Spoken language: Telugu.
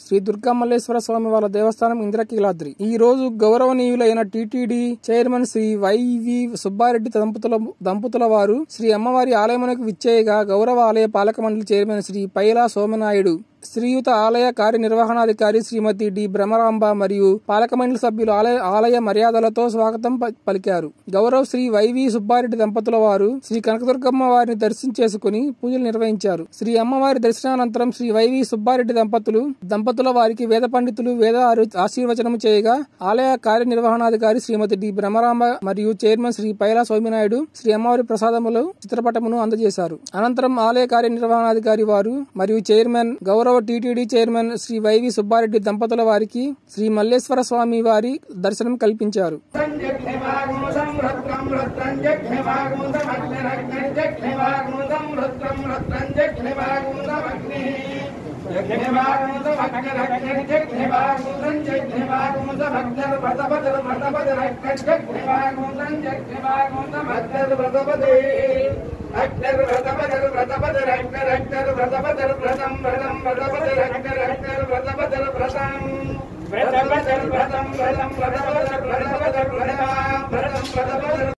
శ్రీ దుర్గామల్లేశ్వర స్వామి వాళ్ళ దేవస్థానం ఇంద్రకీలాద్రి ఈ రోజు గౌరవనీయులైన TTD chairman Sri YV Subba Reddy దంపతుల దంపతుల వారు శ్రీ అమ్మవారి ఆలయమునకు విచ్చేయగా గౌరవ ఆలయ పాలక మండలి చైర్మన్ శ్రీ పైలా సోమనాయుడు శ్రీయుత ఆలయ కార్యనిర్వహణాధికారి శ్రీమతి డి భ్రమరాంబ మరియు పాలక మండలి సభ్యులు ఆలయ ఆలయ మర్యాదలతో స్వాగతం ప- పలికారు గౌరవ్ శ్రీ వైవి సుబ్బారెడ్డి దంపతుల వారు శ్రీ కనకదుర్గమ్మ వారిని దర్శించేసుకుని పూజలు నిర్వహించారు శ్రీ అమ్మవారి దర్శనానంతరం శ్రీ వైవి సుబ్బారెడ్డి దంపతులు దంపతుల వారికి వేద పండితులు వేద ఆరు- ఆశీర్వచనం చేయగా ఆలయ కార్యనిర్వహణాధికారి శ్రీమతి డి భ్రమరాంబ మరియు చైర్మన్ శ్రీ పైలా స్వామినాయుడు శ్రీ అమ్మవారి ప్రసాదములు చిత్రపటమును అందజేశారు అనంతరం ఆలయ కార్యనిర్వహణాధికారి వారు మరియు చైర్మన్ గౌరవ TTD chairman Sri YV Subba Reddy దంపతుల వారికి శ్రీ మల్లేశ్వర స్వామి వారి దర్శనం కల్పించారు వ్రతం వ్రతం వ్రతం వ్రతం వ్రతం వ్రతం వ్రతం వ్రతం వ్రతం